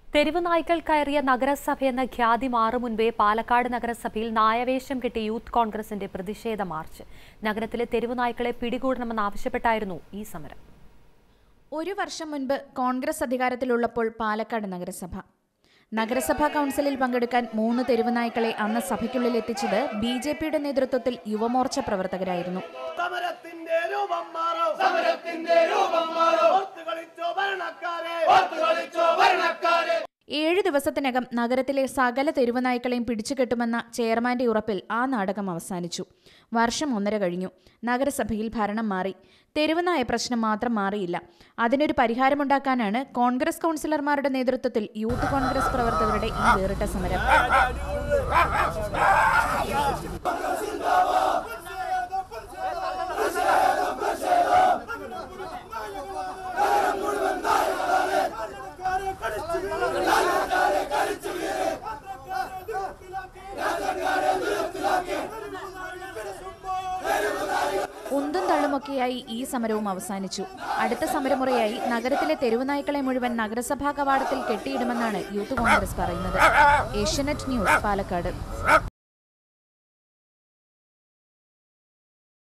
തെരുവ് നായ്ക്കൾ കയറിയ നഗരസഭയെന്ന ഖ്യാതി മാറും മുൻപേ പാലക്കാട് നഗരസഭയിൽ നായവേശം കെട്ടി യൂത്ത് കോൺഗ്രസിന്റെ പ്രതിഷേധ മാർച്ച് നഗരത്തിലെ തെരുവ് നായ്ക്കളെ പിടികൂടണമെന്നാവശ്യപ്പെട്ടായിരുന്നു ഈ സമരം ഒരു വർഷം മുൻപ് കോൺഗ്രസ് അധികാരത്തിലുള്ളപ്പോൾ പാലക്കാട് നഗരസഭ നഗരസഭാ കൗൺസിലിൽ പങ്കെടുക്കാൻ മൂന്ന് തെരുവ് നായ്ക്കളെ അന്ന് സഭയ്ക്കുള്ളിൽ എത്തിച്ചത് ബി ജെ പിയുടെ നേതൃത്വത്തിൽ യുവമോർച്ച പ്രവർത്തകരായിരുന്നു സമരത്തിന്റെ രൂപം മാറും സമരത്തിന്റെ രൂപം മാറും ഓർത്തു കളിച്ചോ ഭരണക്കാരെ ഓർത്തു കളിച്ചോ ഭരണക്കാരെ ഏഴ് ദിവസത്തിനകം നഗരത്തിലെ സകല തെരുവ് നായ്ക്കളെയും പിടിച്ചുകെട്ടുമെന്ന ചെയർമാന്റെ ഉറപ്പിൽ ആ നാടകം അവസാനിച്ചു വർഷം ഒന്നര കഴിഞ്ഞു നഗരസഭയിൽ ഭരണം മാറി തെരുവ് നായ പ്രശ്നം മാത്രം മാറിയില്ല അതിനൊരു പരിഹാരമുണ്ടാക്കാനാണ് കോൺഗ്രസ് കൗൺസിലർമാരുടെ നേതൃത്വത്തിൽ യൂത്ത് കോൺഗ്രസ് പ്രവർത്തകരുടെ ഈ വേറിട്ട സമരം ഉന്തും തള്ളുമൊക്കെയായി ഈ സമരവും അവസാനിച്ചു അടുത്ത സമരമുറയായി നഗരത്തിലെ തെരുവ് നായ്ക്കളെ മുഴുവൻ നഗരസഭാ കവാടത്തിൽ കെട്ടിയിടുമെന്നാണ് യൂത്ത് കോൺഗ്രസ് പറയുന്നത് ഏഷ്യനെറ്റ് ന്യൂസ് പാലക്കാട്